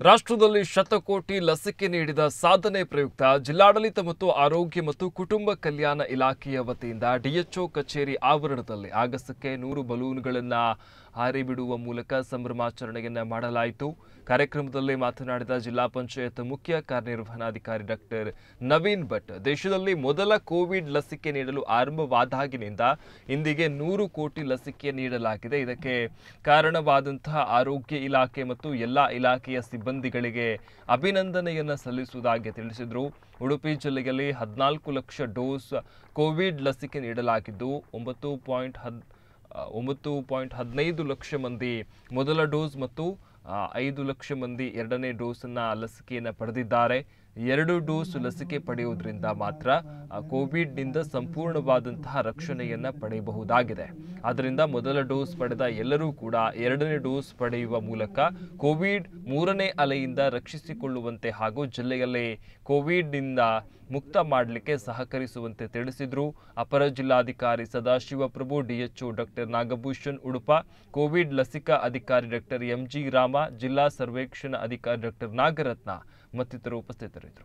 ರಾಷ್ಟ್ರದಲ್ಲಿ ಶತಕೋಟಿ ಲಸಿಕೆ ನೀಡಿದ ಸಾಧನೆ ಪ್ರಯುಕ್ತ ಜಿಲ್ಲಾಡಳಿತ ಮತ್ತು ಆರೋಗ್ಯ ಮತ್ತು ಕುಟುಂಬ ಕಲ್ಯಾಣ ಇಲಾಖೆಯ ವತಿಯಿಂದ ಡಿಎಚ್ಒ ಕಚೇರಿ ಆವರಣದಲ್ಲಿ ಆಗಸಕ್ಕೆ ನೂರು ಬಲೂನ್ಗಳನ್ನ ಹಾರಿ ಬಿಡುವ ಮೂಲಕ ಸಂಭ್ರಮಾಚರಣೆಯನ್ನ ಮಾಡಲಾಯಿತು ಕಾರ್ಯಕ್ರಮದಲ್ಲಿ ಮಾತನಾಡಿದ ಜಿಲ್ಲಾ ಪಂಚಾಯತ್ ಮುಖ್ಯ ಕಾರ್ಯನಿರ್ವಹಣಾಧಿಕಾರಿ ಡಾಕ್ಟರ್ ನವೀನ್ ಭಟ್ ದೇಶದಲ್ಲಿ ಮೊದಲ ಕೋವಿಡ್ ಲಸಿಕೆ ನೀಡಲು ಆರಂಭವಾದಾಗಿನಿಂದ ಇಂದಿಗೆ ನೂರು ಕೋಟಿ ಲಸಿಕೆ ನೀಡಲಾಗಿದೆ ಇದಕ್ಕೆ ಕಾರಣವಾದಂತಹ ಆರೋಗ್ಯ ಇಲಾಖೆ ಮತ್ತು ಎಲ್ಲಾ ಇಲಾಖೆಯ ಸಿಬ್ಬಂದಿಗಳಿಗೆ ಅಭಿನಂದನೆಯನ್ನ ಸಲ್ಲಿಸುವುದಾಗಿ ತಿಳಿಸಿದರು ಉಡುಪಿ ಜಿಲ್ಲೆಯಲ್ಲಿ ಹದಿನಾಲ್ಕು ಲಕ್ಷ ಡೋಸ್ ಕೋವಿಡ್ ಲಸಿಕೆ ನೀಡಲಾಗಿದ್ದು ಒಂಬತ್ತು ಪಾಯಿಂಟ್ ಹದ್ ಆ, ಒಂಬತ್ತು ಪಾಯಿಂಟ್ ಹದಿನೈದು ಲಕ್ಷ ಮಂದಿ ಮೊದಲ ಡೋಸ್ ಮತ್ತು ಆ, ಐದು ಲಕ್ಷ ಮಂದಿ ಎರಡನೇ ಡೋಸನ್ನ ಲಸಿಕೆಯನ್ನು ಪಡೆದಿದ್ದಾರೆ ಎರಡು ಡೋಸ್ ಲಸಿಕೆ ಪಡೆಯುವುದರಿಂದ ಮಾತ್ರ ಆ, ಕೋವಿಡ್ನಿಂದ ಸಂಪೂರ್ಣವಾದಂತಹ ರಕ್ಷಣೆಯನ್ನ ಪಡೆಯಬಹುದಾಗಿದೆ ಆದ್ದರಿಂದ ಮೊದಲ ಡೋಸ್ ಪಡೆದ ಎಲ್ಲರೂ ಕೂಡ ಎರಡನೇ ಡೋಸ್ ಪಡೆಯುವ ಮೂಲಕ ಕೋವಿಡ್ ಮೂರನೇ ಅಲೆಯಿಂದ ರಕ್ಷಿಸಿಕೊಳ್ಳುವಂತೆ ಹಾಗೂ ಜಿಲ್ಲೆಯಲ್ಲಿ ಕೋವಿಡ್ನಿಂದ ಮುಕ್ತ ಮಾಡಲಿಕ್ಕೆ ಸಹಕರಿಸುವಂತೆ ತಿಳಿಸಿದರು ಅಪರ ಜಿಲ್ಲಾಧಿಕಾರಿ Sadashivaprabhu DHO doctor Nagabhushan Udupa covid ಲಸಿಕಾ ಅಧಿಕಾರಿ ಡಾಕ್ಟರ್ ಎಂಜಿ ರಾಮ ಜಿಲ್ಲಾ ಸರ್ವೇಕ್ಷಣಾ ಅಧಿಕಾರಿ ಡಾಕ್ಟರ್ ನಾಗರತ್ನ ಮತ್ತಿತರರು ಉಪಸ್ಥಿತರಿದ್ದರು